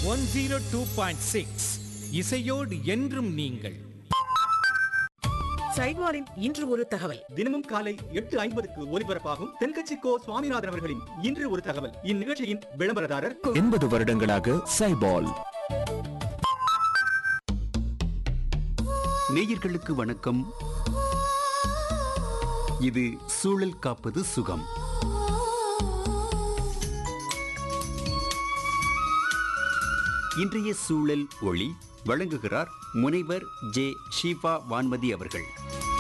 one zero two point six இசையோடு என்றும் நீங்கள் சைட்வாரின் இன்று ஒரு தகவல் தினமும் காலை எட்டு ஐம்பதுக்கு ஒலிபரப்பாகும் தென்கட்சி கோ சுவாமிநாதன் அவர்களின் இன்று ஒரு தகவல் இந்நிகழ்ச்சியின் விளம்பரதாரர் எண்பது வருடங்களாக சைபால் நேயர்களுக்கு வணக்கம் இது சூழல் காப்பது சுகம் இன்றைய சூழல் ஒளி வழங்குகிறார் முனைவர் ஜே ஷீபா வான்மதி அவர்கள்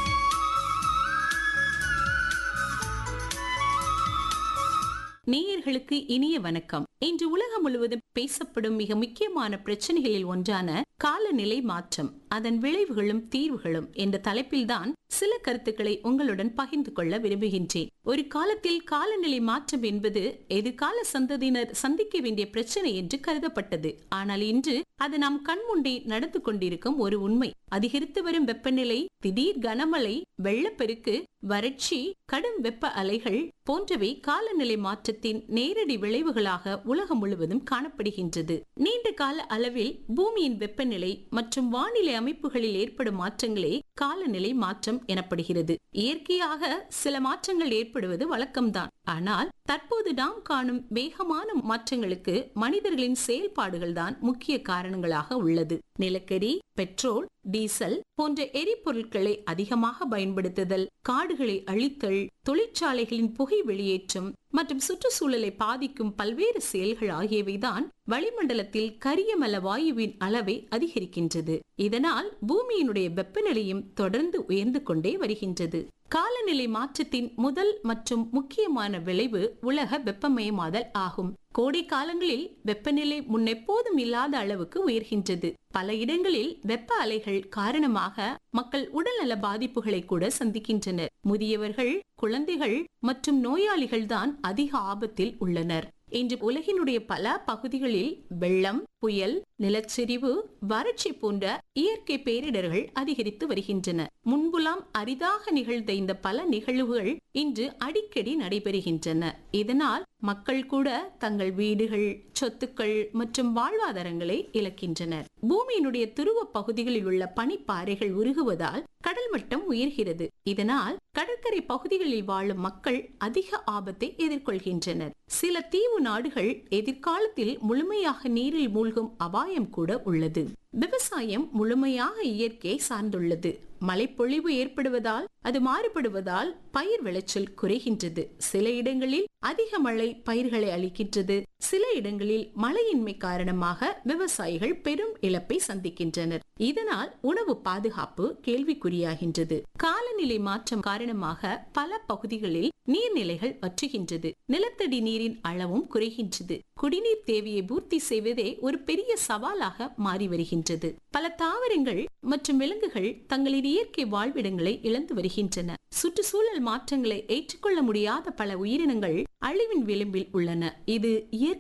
நேயர்களுக்கு இனிய வணக்கம் இன்று உலகம் முழுவதும் பேசப்படும் மிக முக்கியமான பிரச்சனைகளில் ஒன்றான காலநிலை மாற்றம் அதன் விளைவுகளும் தீர்வுகளும் என்ற தலைப்பில்தான் சில கருத்துக்களை உங்களுடன் பகிர்ந்து கொள்ள விரும்புகின்றேன் ஒரு காலத்தில் காலநிலை மாற்றம் என்பது எதிர்கால சந்ததியினர் சந்திக்க வேண்டிய பிரச்சனை என்று கருதப்பட்டது ஆனால் இன்று அது நாம் கண்முண்டே நடந்து கொண்டிருக்கும் ஒரு உண்மை அதிகரித்து வரும் வெப்பநிலை திடீர் கனமழை வெள்ளப்பெருக்கு வறட்சி கடும் வெப்ப அலைகள் போன்றவை காலநிலை மாற்றத்தின் நேரடி விளைவுகளாக உலகம் முழுவதும் காணப்படுகின்றது நீண்ட கால அளவில் பூமியின் வெப்பநிலை மற்றும் வானிலை அமைப்புகளில் ஏற்படும் மாற்றங்களே காலநிலை மாற்றம் எனப்படுகிறது இயற்கையாக சில மாற்றங்கள் ஏற்படுவது வழக்கம்தான் ஆனால் தற்போது நாம் காணும் வேகமான மாற்றங்களுக்கு மனிதர்களின் செயல்பாடுகள் தான் முக்கிய காரணங்களாக உள்ளது நிலக்கரி பெட்ரோல் டீசல் போன்ற எரிபொருட்களை அதிகமாக பயன்படுத்துதல் காடுகளை அழித்தல் தொழிற்சாலைகளின் புகை வெளியேற்றம் மற்றும் சுற்றுச்சூழலை பாதிக்கும் பல்வேறு செயல்கள் ஆகியவைதான் வளிமண்டலத்தில் கரியமல வாயுவின் அளவை அதிகரிக்கின்றது இதனால் பூமியினுடைய வெப்பநிலையும் தொடர்ந்து உயர்ந்து கொண்டே வருகின்றது காலநிலை மாற்றத்தின் முதல் மற்றும் முக்கியமான விளைவு உலக வெப்பமயமாதல் ஆகும் கோடை காலங்களில் வெப்பநிலை முன்னெப்போதும் இல்லாத அளவுக்கு உயர்கின்றது பல இடங்களில் வெப்ப அலைகள் காரணமாக மக்கள் உடல்நல பாதிப்புகளை கூட சந்திக்கின்றனர் முதியவர்கள் குழந்தைகள் மற்றும் நோயாளிகள் தான் அதிக ஆபத்தில் உள்ளனர் இன்று உலகினுடைய பல பகுதிகளில் வெள்ளம் புயல் நிலச்சரிவு வறட்சி போன்ற இயற்கை பேரிடர்கள் அதிகரித்து வருகின்றன முன்புலாம் அரிதாக நிகழ்ந்த இந்த பல நிகழ்வுகள் இன்று அடிக்கடி நடைபெறுகின்றன இதனால் மக்கள் கூட தங்கள் வீடுகள் சொத்துக்கள் மற்றும் வாழ்வாதாரங்களை இழக்கின்றனர் பூமியினுடைய துருவ பகுதிகளில் உள்ள பனிப்பாறைகள் உருகுவதால் கடல் மட்டம் உயர்கிறது இதனால் கடற்கரை பகுதிகளில் வாழும் மக்கள் அதிக ஆபத்தை எதிர்கொள்கின்றனர் சில தீவு நாடுகள் எதிர்காலத்தில் முழுமையாக நீரில் மூழ்கும் அபாயம் கூட உள்ளது விவசாயம் முழுமையாக இயற்கையை சார்ந்துள்ளது மழைப்பொழிவு ஏற்படுவதால் அது மாறுபடுவதால் பயிர் விளைச்சல் குறைகின்றது சில இடங்களில் அதிக மழை பயிர்களை அளிக்கின்றது சில இடங்களில் மழையின்மை காரணமாக விவசாயிகள் பெரும் இழப்பை சந்திக்கின்றனர் இதனால் உணவு பாதுகாப்பு கேள்விக்குறியாகின்றது காலநிலை மாற்றம் காரணமாக பல பகுதிகளில் நீர்நிலைகள் வற்றுகின்றது நிலத்தடி நீரின் அளவும் குறைகின்றது குடிநீர் தேவையை பூர்த்தி செய்வதே ஒரு பெரிய சவாலாக மாறி வருகின்றது பல தாவரங்கள் மற்றும் விலங்குகள் தங்களின் இயற்கை வாழ்விடங்களை இழந்து வருகின்றன சுற்றுச்சூழல் மாற்றங்களை ஏற்றுக்கொள்ள முடியாத பல உயிரினங்கள் அழிவின் விளிம்பில் உள்ளன இது இயற்கை